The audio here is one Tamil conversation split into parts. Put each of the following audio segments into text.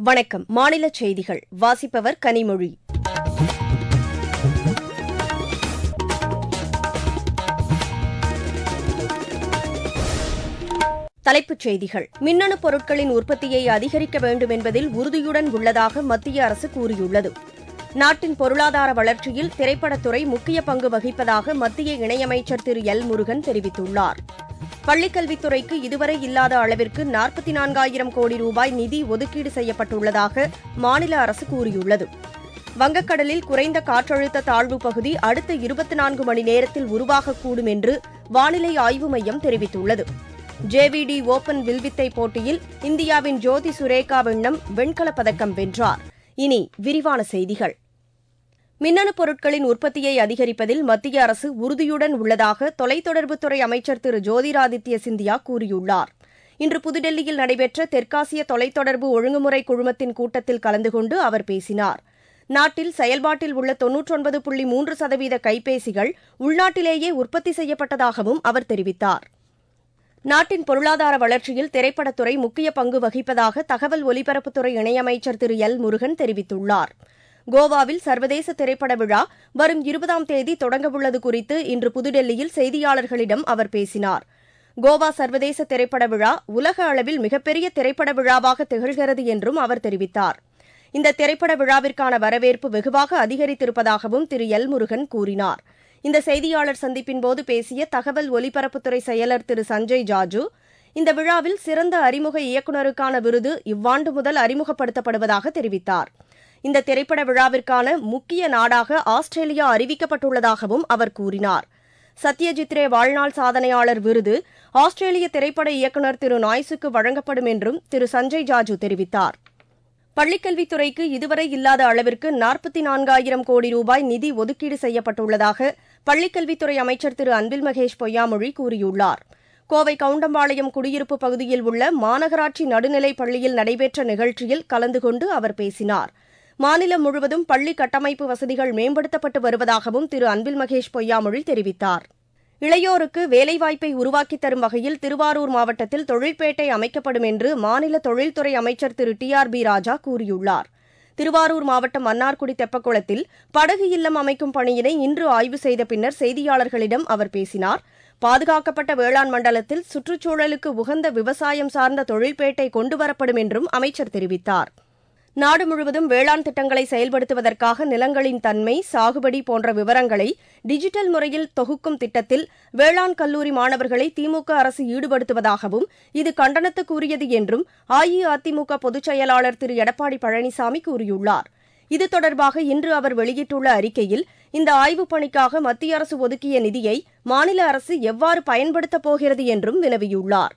வணக்கம் மாநில செய்திகள் வாசிப்பவர் கனிமொழி தலைப்புச் செய்திகள் மின்னணு பொருட்களின் உற்பத்தியை அதிகரிக்க வேண்டும் என்பதில் உறுதியுடன் உள்ளதாக மத்திய அரசு கூறியுள்ளது நாட்டின் பொருளாதார வளர்ச்சியில் திரைப்படத்துறை முக்கிய பங்கு வகிப்பதாக மத்திய இணையமைச்சர் திரு எல் முருகன் தெரிவித்துள்ளார் பள்ளிக்கல்வித்துறைக்கு இதுவரை இல்லாத அளவிற்கு நாற்பத்தி நான்காயிரம் கோடி ரூபாய் நிதி ஒதுக்கீடு செய்யப்பட்டுள்ளதாக மாநில அரசு கூறியுள்ளது வங்கக்கடலில் குறைந்த காற்றழுத்த தாழ்வு பகுதி அடுத்த இருபத்தி நான்கு மணி நேரத்தில் உருவாகக்கூடும் என்று வானிலை ஆய்வு மையம் தெரிவித்துள்ளது ஜேவிடி ஓபன் வில்வித்தை போட்டியில் இந்தியாவின் ஜோதி சுரேகா வெண்ணம் வெண்கலப் பதக்கம் வென்றார் இனி விரிவான செய்திகள் மின்னணு பொருட்களின் உற்பத்தியை அதிகரிப்பதில் மத்திய அரசு உறுதியுடன் உள்ளதாக தொலைத்தொடர்புத்துறை அமைச்சர் திரு ஜோதிராதித்ய சிந்தியா கூறியுள்ளார் இன்று புதுடெல்லியில் நடைபெற்ற தெற்காசிய தொலைத்தொடர்பு ஒழுங்குமுறை குழுமத்தின் கூட்டத்தில் கலந்து கொண்டு அவர் பேசினார் நாட்டில் செயல்பாட்டில் உள்ள தொன்னூற்றொன்பது புள்ளி மூன்று சதவீத கைபேசிகள் உள்நாட்டிலேயே உற்பத்தி செய்யப்பட்டதாகவும் அவர் தெரிவித்தார் நாட்டின் பொருளாதார வளர்ச்சியில் திரைப்படத்துறை முக்கிய பங்கு வகிப்பதாக தகவல் ஒலிபரப்புத்துறை இணையமைச்சர் திரு எல் முருகன் தெரிவித்துள்ளார் கோவாவில் சர்வதேச திரைப்பட விழா வரும் இருபதாம் தேதி தொடங்கவுள்ளது குறித்து இன்று புதுடெல்லியில் செய்தியாளர்களிடம் அவர் பேசினார் கோவா சர்வதேச திரைப்பட விழா உலக அளவில் மிகப்பெரிய திரைப்பட விழாவாக திகழ்கிறது என்றும் அவர் தெரிவித்தார் இந்த திரைப்பட விழாவிற்கான வரவேற்பு வெகுவாக அதிகரித்திருப்பதாகவும் திரு எல் முருகன் கூறினார் இந்த செய்தியாளர் சந்திப்பின்போது பேசிய தகவல் ஒலிபரப்புத்துறை செயலர் திரு சஞ்சய் ஜாஜு இந்த விழாவில் சிறந்த அறிமுக இயக்குநருக்கான விருது இவ்வாண்டு முதல் அறிமுகப்படுத்தப்படுவதாக தெரிவித்தார் இந்த திரைப்பட விழாவிற்கான முக்கிய நாடாக ஆஸ்திரேலியா அறிவிக்கப்பட்டுள்ளதாகவும் அவர் கூறினார் சத்யஜித் ரே வாழ்நாள் சாதனையாளர் விருது ஆஸ்திரேலிய திரைப்பட இயக்குநர் திரு நாய்ஸுக்கு வழங்கப்படும் என்றும் திரு சஞ்சய் ஜாஜு தெரிவித்தார் பள்ளிக்கல்வித்துறைக்கு இதுவரை இல்லாத அளவிற்கு நாற்பத்தி நான்காயிரம் கோடி ரூபாய் நிதி ஒதுக்கீடு செய்யப்பட்டுள்ளதாக பள்ளிக்கல்வித்துறை அமைச்சர் திரு அன்பில் மகேஷ் பொய்யாமொழி கூறியுள்ளார் கோவை கவுண்டம்பாளையம் குடியிருப்பு பகுதியில் உள்ள மாநகராட்சி நடுநிலைப் பள்ளியில் நடைபெற்ற நிகழ்ச்சியில் கலந்து கொண்டு அவர் பேசினார் மாநிலம் முழுவதும் பள்ளி கட்டமைப்பு வசதிகள் மேம்படுத்தப்பட்டு வருவதாகவும் திரு அன்பில் மகேஷ் பொய்யாமொழி தெரிவித்தார் இளையோருக்கு வேலைவாய்ப்பை உருவாக்கித் தரும் வகையில் திருவாரூர் மாவட்டத்தில் தொழிற்பேட்டை அமைக்கப்படும் என்று மாநில தொழில்துறை அமைச்சர் திரு டி ஆர் பி ராஜா கூறியுள்ளார் திருவாரூர் மாவட்டம் மன்னார்குடி தெப்பக்குளத்தில் படகு இல்லம் அமைக்கும் பணியினை இன்று ஆய்வு செய்த பின்னர் செய்தியாளர்களிடம் அவர் பேசினார் பாதுகாக்கப்பட்ட வேளாண் மண்டலத்தில் சுற்றுச்சூழலுக்கு உகந்த விவசாயம் சார்ந்த தொழிற்பேட்டை கொண்டுவரப்படும் என்றும் அமைச்சர் தெரிவித்தார் நாடு முழுவதும் வேளாண் திட்டங்களை செயல்படுத்துவதற்காக நிலங்களின் தன்மை சாகுபடி போன்ற விவரங்களை டிஜிட்டல் முறையில் தொகுக்கும் திட்டத்தில் வேளாண் கல்லூரி மாணவர்களை திமுக அரசு ஈடுபடுத்துவதாகவும் இது கண்டனத்துக்குரியது என்றும் அஇஅதிமுக பொதுச் செயலாளர் திரு எடப்பாடி பழனிசாமி கூறியுள்ளார் இது தொடர்பாக இன்று அவர் வெளியிட்டுள்ள அறிக்கையில் இந்த ஆய்வுப் பணிக்காக மத்திய அரசு ஒதுக்கிய நிதியை மாநில அரசு எவ்வாறு பயன்படுத்தப் போகிறது என்றும் வினவியுள்ளார்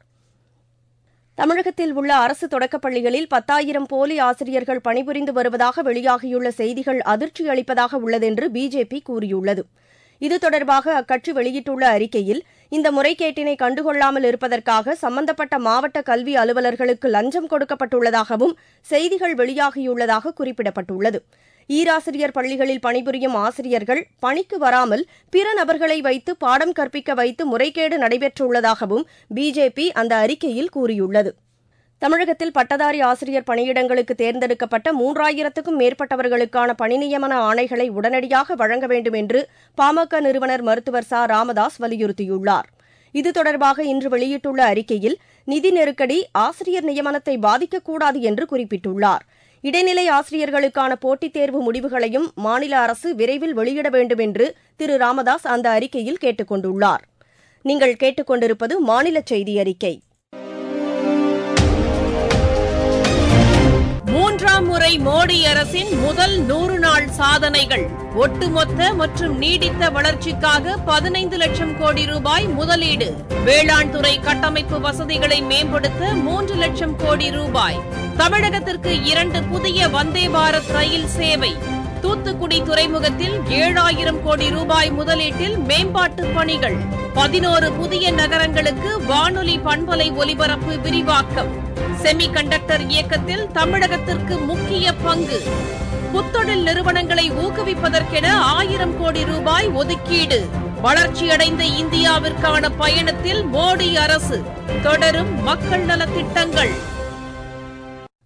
தமிழகத்தில் உள்ள அரசு தொடக்கப் பள்ளிகளில் பத்தாயிரம் போலி ஆசிரியர்கள் பணிபுரிந்து வருவதாக வெளியாகியுள்ள செய்திகள் அதிர்ச்சி அளிப்பதாக உள்ளதென்று பிஜேபி கூறியுள்ளது இது தொடர்பாக அக்கட்சி வெளியிட்டுள்ள அறிக்கையில் இந்த முறைகேட்டினை கண்டுகொள்ளாமல் இருப்பதற்காக சம்பந்தப்பட்ட மாவட்ட கல்வி அலுவலர்களுக்கு லஞ்சம் கொடுக்கப்பட்டுள்ளதாகவும் செய்திகள் வெளியாகியுள்ளதாக குறிப்பிடப்பட்டுள்ளது ஈராசிரியர் பள்ளிகளில் பணிபுரியும் ஆசிரியர்கள் பணிக்கு வராமல் பிற நபர்களை வைத்து பாடம் கற்பிக்க வைத்து முறைகேடு நடைபெற்றுள்ளதாகவும் பிஜேபி அந்த அறிக்கையில் கூறியுள்ளது தமிழகத்தில் பட்டதாரி ஆசிரியர் பணியிடங்களுக்கு தேர்ந்தெடுக்கப்பட்ட மூன்றாயிரத்துக்கும் மேற்பட்டவர்களுக்கான பணி நியமன ஆணைகளை உடனடியாக வழங்க வேண்டும் என்று பாமக நிறுவனர் மருத்துவர் ச ராமதாஸ் வலியுறுத்தியுள்ளார் இது தொடர்பாக இன்று வெளியிட்டுள்ள அறிக்கையில் நிதி நெருக்கடி ஆசிரியர் நியமனத்தை பாதிக்கக்கூடாது என்று குறிப்பிட்டுள்ளார் இடைநிலை ஆசிரியர்களுக்கான போட்டித் தேர்வு முடிவுகளையும் மாநில அரசு விரைவில் வெளியிட வேண்டும் என்று திரு ராமதாஸ் அந்த அறிக்கையில் கேட்டுக் கொண்டுள்ளார் நீங்கள் கேட்டுக்கொண்டிருப்பது மாநில செய்தி அறிக்கை மூன்றாம் முறை மோடி அரசின் முதல் நூறு நாள் சாதனைகள் ஒட்டுமொத்த மற்றும் நீடித்த வளர்ச்சிக்காக பதினைந்து லட்சம் கோடி ரூபாய் முதலீடு வேளாண் துறை கட்டமைப்பு வசதிகளை மேம்படுத்த மூன்று லட்சம் கோடி ரூபாய் தமிழகத்திற்கு இரண்டு புதிய வந்தே பாரத் ரயில் சேவை தூத்துக்குடி துறைமுகத்தில் ஏழாயிரம் கோடி ரூபாய் முதலீட்டில் மேம்பாட்டு பணிகள் பதினோரு புதிய நகரங்களுக்கு வானொலி பண்பலை ஒலிபரப்பு விரிவாக்கம் செமி கண்டக்டர் இயக்கத்தில் தமிழகத்திற்கு முக்கிய பங்கு புத்தொழில் நிறுவனங்களை ஊக்குவிப்பதற்கென ஆயிரம் கோடி ரூபாய் ஒதுக்கீடு வளர்ச்சியடைந்த இந்தியாவிற்கான பயணத்தில் மோடி அரசு தொடரும் மக்கள் நலத்திட்டங்கள்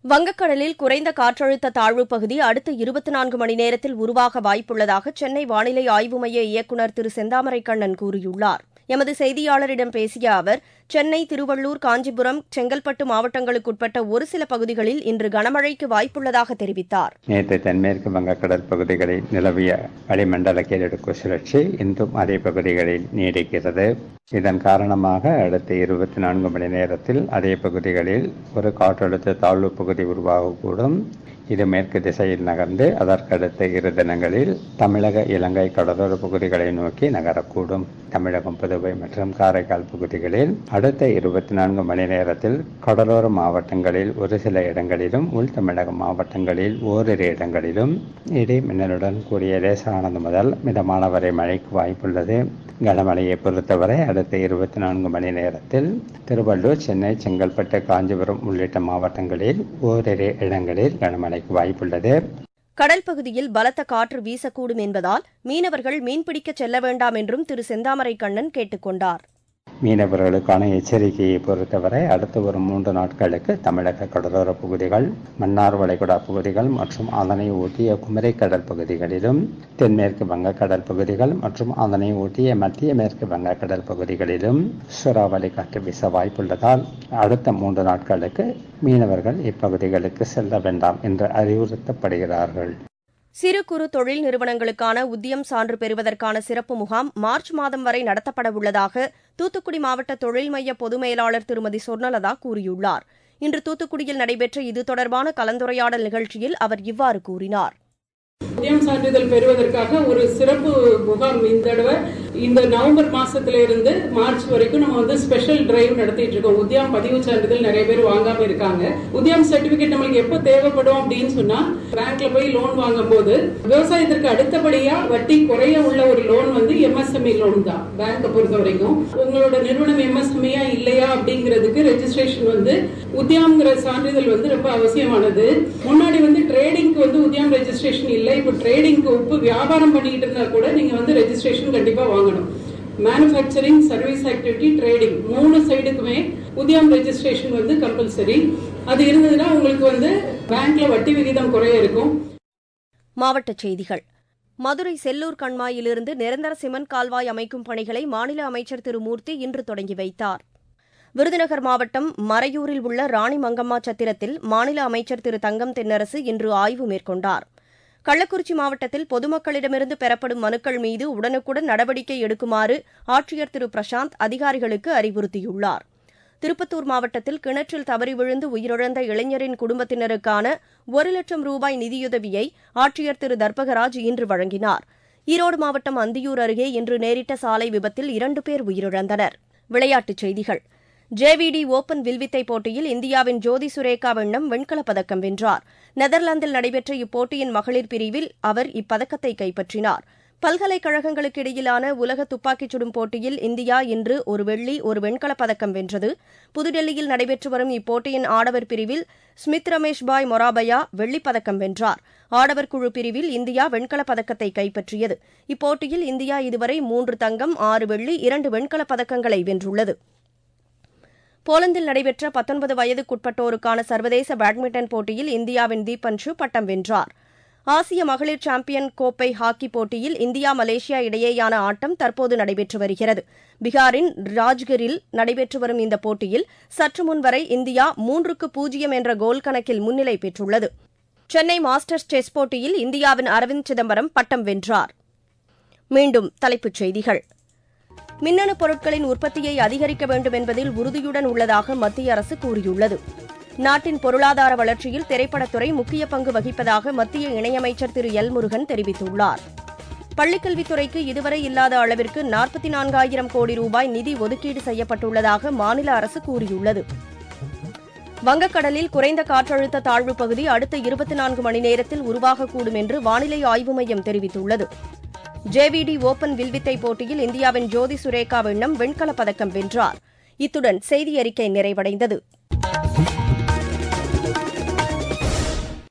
வங்கக்கடலில் குறைந்த காற்றழுத்த தாழ்வுப் பகுதி அடுத்த இருபத்தி நான்கு மணி நேரத்தில் உருவாக வாய்ப்புள்ளதாக சென்னை வானிலை ஆய்வு மைய இயக்குநர் திரு செந்தாமரை கண்ணன் கூறியுள்ளார் எமது செய்தியாளரிடம் பேசிய அவர் சென்னை திருவள்ளூர் காஞ்சிபுரம் செங்கல்பட்டு மாவட்டங்களுக்குட்பட்ட ஒரு சில பகுதிகளில் இன்று கனமழைக்கு வாய்ப்புள்ளதாக தெரிவித்தார் நேற்று தென்மேற்கு வங்கக்கடல் பகுதிகளில் நிலவிய வளிமண்டல கீழடுக்கு சுழற்சி இன்றும் அதே பகுதிகளில் நீடிக்கிறது இதன் காரணமாக அடுத்த இருபத்தி நான்கு மணி நேரத்தில் அதே பகுதிகளில் ஒரு காற்றழுத்த தாழ்வு பகுதி உருவாகக்கூடும் இது மேற்கு திசையில் நகர்ந்து அதற்கடுத்த இரு தினங்களில் தமிழக இலங்கை கடலோர பகுதிகளை நோக்கி நகரக்கூடும் தமிழகம் புதுவை மற்றும் காரைக்கால் பகுதிகளில் அடுத்த இருபத்தி நான்கு மணி நேரத்தில் கடலோர மாவட்டங்களில் ஒரு சில இடங்களிலும் உள் தமிழக மாவட்டங்களில் ஓரிரு இடங்களிலும் இடி மின்னலுடன் கூடிய லேசானது முதல் மிதமான வரை மழைக்கு வாய்ப்புள்ளது கனமழையை பொறுத்தவரை அடுத்த இருபத்தி நான்கு மணி நேரத்தில் திருவள்ளூர் சென்னை செங்கல்பட்டு காஞ்சிபுரம் உள்ளிட்ட மாவட்டங்களில் ஓரிரு இடங்களில் கனமழைக்கு வாய்ப்புள்ளது கடல் பகுதியில் பலத்த காற்று வீசக்கூடும் என்பதால் மீனவர்கள் மீன்பிடிக்கச் செல்ல வேண்டாம் என்றும் திரு செந்தாமரை கண்ணன் கேட்டுக் கொண்டார் மீனவர்களுக்கான எச்சரிக்கையை பொறுத்தவரை அடுத்த ஒரு மூன்று நாட்களுக்கு தமிழக கடலோர பகுதிகள் மன்னார் வளைகுடா பகுதிகள் மற்றும் அதனை ஒட்டிய குமரி கடல் பகுதிகளிலும் தென்மேற்கு வங்கக்கடல் பகுதிகள் மற்றும் அதனை ஒட்டிய மத்திய மேற்கு வங்கக்கடல் பகுதிகளிலும் சூறாவளி காற்று வீச வாய்ப்புள்ளதால் அடுத்த மூன்று நாட்களுக்கு மீனவர்கள் இப்பகுதிகளுக்கு செல்ல வேண்டாம் என்று அறிவுறுத்தப்படுகிறார்கள் சிறு குறு தொழில் நிறுவனங்களுக்கான உத்தியம் சான்று பெறுவதற்கான சிறப்பு முகாம் மார்ச் மாதம் வரை நடத்தப்பட உள்ளதாக தூத்துக்குடி மாவட்ட தொழில் மைய பொது மேலாளர் திருமதி சொர்ணலதா கூறியுள்ளார் இன்று தூத்துக்குடியில் நடைபெற்ற இது தொடர்பான கலந்துரையாடல் நிகழ்ச்சியில் அவர் இவ்வாறு கூறினார் உதயம் சான்றிதழ் பெறுவதற்காக ஒரு சிறப்பு முகாம் இந்த தடவை இந்த நவம்பர் மாசத்துல இருந்து மார்ச் வரைக்கும் நம்ம வந்து ஸ்பெஷல் டிரைவ் நடத்திட்டு இருக்கோம் உத்தியம் பதிவு சான்றிதழ் நிறைய பேர் வாங்காம இருக்காங்க உத்தியம் சர்டிபிகேட் நம்மளுக்கு எப்ப தேவைப்படும் அப்படின்னு சொன்னா பேங்க்ல போய் லோன் வாங்கும் போது விவசாயத்திற்கு அடுத்தபடியா வட்டி குறைய உள்ள ஒரு லோன் வந்து எம்எஸ்எம்இ லோன் தான் பேங்கை பொறுத்த வரைக்கும் உங்களோட நிறுவனம் எம்எஸ்எம்இயா இல்லையா அப்படிங்கிறதுக்கு ரெஜிஸ்ட்ரேஷன் வந்து உத்தியாம்ங்கிற சான்றிதழ் வந்து ரொம்ப அவசியமானது முன்னாடி வந்து ட்ரேடிங்க்கு வந்து உத்தியாம் ரெஜிஸ்ட்ரேஷன் இல்லை இப்போ ட்ரேடிங்க்கு உப்பு வியாபாரம் பண்ணிக்கிட்டு இருந்தா கூட நீங்க வந்து ரெஜிஸ்ட்ரேஷன் கண்டிப்பா வாங்கணும் மேனுஃபேக்சரிங் சர்வீஸ் ஆக்டிவிட்டி ட்ரேடிங் மூணு சைடுக்குமே உத்தியாம் ரெஜிஸ்ட்ரேஷன் வந்து கம்பல்சரி அது இருந்ததுன்னா உங்களுக்கு வந்து பேங்க்ல வட்டி விகிதம் குறைய இருக்கும் மாவட்டச் செய்திகள் மதுரை செல்லூர் கண்மாயிலிருந்து நிரந்தர சிமெண்ட் கால்வாய் அமைக்கும் பணிகளை மாநில அமைச்சர் திரு மூர்த்தி இன்று தொடங்கி வைத்தார் விருதுநகர் மாவட்டம் மறையூரில் உள்ள ராணி மங்கம்மா சத்திரத்தில் மாநில அமைச்சர் திரு தங்கம் தென்னரசு இன்று ஆய்வு மேற்கொண்டார் கள்ளக்குறிச்சி மாவட்டத்தில் பொதுமக்களிடமிருந்து பெறப்படும் மனுக்கள் மீது உடனுக்குடன் நடவடிக்கை எடுக்குமாறு ஆட்சியர் திரு பிரசாந்த் அதிகாரிகளுக்கு அறிவுறுத்தியுள்ளார் திருப்பத்தூர் மாவட்டத்தில் கிணற்றில் தவறி விழுந்து உயிரிழந்த இளைஞரின் குடும்பத்தினருக்கான ஒரு லட்சம் ரூபாய் நிதியுதவியை ஆட்சியர் திரு தர்பகராஜ் இன்று வழங்கினார் ஈரோடு மாவட்டம் அந்தியூர் அருகே இன்று நேரிட்ட சாலை விபத்தில் இரண்டு பேர் உயிரிழந்தனர் விளையாட்டுச் செய்திகள் ஜேவிடி ஓபன் வில்வித்தை போட்டியில் இந்தியாவின் ஜோதி சுரேகா வெண்ணம் வெண்கலப் பதக்கம் வென்றார் நெதர்லாந்தில் நடைபெற்ற இப்போட்டியின் மகளிர் பிரிவில் அவர் இப்பதக்கத்தை கைப்பற்றினார் பல்கலைக்கழகங்களுக்கு இடையிலான உலக துப்பாக்கிச் சுடும் போட்டியில் இந்தியா இன்று ஒரு வெள்ளி ஒரு வெண்கலப் பதக்கம் வென்றது புதுடெல்லியில் நடைபெற்று வரும் இப்போட்டியின் ஆடவர் பிரிவில் ஸ்மித் ரமேஷ் பாய் மொராபயா வெள்ளிப் பதக்கம் வென்றார் ஆடவர் குழு பிரிவில் இந்தியா வெண்கலப் பதக்கத்தை கைப்பற்றியது இப்போட்டியில் இந்தியா இதுவரை மூன்று தங்கம் ஆறு வெள்ளி இரண்டு வெண்கலப் பதக்கங்களை வென்றுள்ளது போலந்தில் நடைபெற்ற பத்தொன்பது வயதுக்குட்பட்டோருக்கான சர்வதேச பேட்மிண்டன் போட்டியில் இந்தியாவின் தீபன்ஷு பட்டம் வென்றார் ஆசிய மகளிர் சாம்பியன் கோப்பை ஹாக்கி போட்டியில் இந்தியா மலேசியா இடையேயான ஆட்டம் தற்போது நடைபெற்று வருகிறது பீகாரின் ராஜ்கிரில் நடைபெற்று வரும் இந்த போட்டியில் சற்று முன் வரை இந்தியா மூன்றுக்கு பூஜ்ஜியம் என்ற கோல் கணக்கில் முன்னிலை பெற்றுள்ளது சென்னை மாஸ்டர்ஸ் செஸ் போட்டியில் இந்தியாவின் அரவிந்த் சிதம்பரம் பட்டம் வென்றார் மீண்டும் தலைப்புச் செய்திகள் மின்னணு பொருட்களின் உற்பத்தியை அதிகரிக்க வேண்டும் என்பதில் உறுதியுடன் உள்ளதாக மத்திய அரசு கூறியுள்ளது நாட்டின் பொருளாதார வளர்ச்சியில் திரைப்படத்துறை முக்கிய பங்கு வகிப்பதாக மத்திய இணையமைச்சர் திரு எல் முருகன் தெரிவித்துள்ளார் பள்ளிக்கல்வித்துறைக்கு இதுவரை இல்லாத அளவிற்கு நாற்பத்தி நான்காயிரம் கோடி ரூபாய் நிதி ஒதுக்கீடு செய்யப்பட்டுள்ளதாக மாநில அரசு கூறியுள்ளது வங்கக்கடலில் குறைந்த காற்றழுத்த தாழ்வு பகுதி அடுத்த இருபத்தி நான்கு மணி நேரத்தில் உருவாகக்கூடும் என்று வானிலை ஆய்வு மையம் தெரிவித்துள்ளது ஜேவிடி ஓபன் வில்வித்தை போட்டியில் இந்தியாவின் ஜோதி சுரேகா வெண்ணம் வெண்கலப் பதக்கம் வென்றார் இத்துடன் செய்தி அறிக்கை நிறைவடைந்தது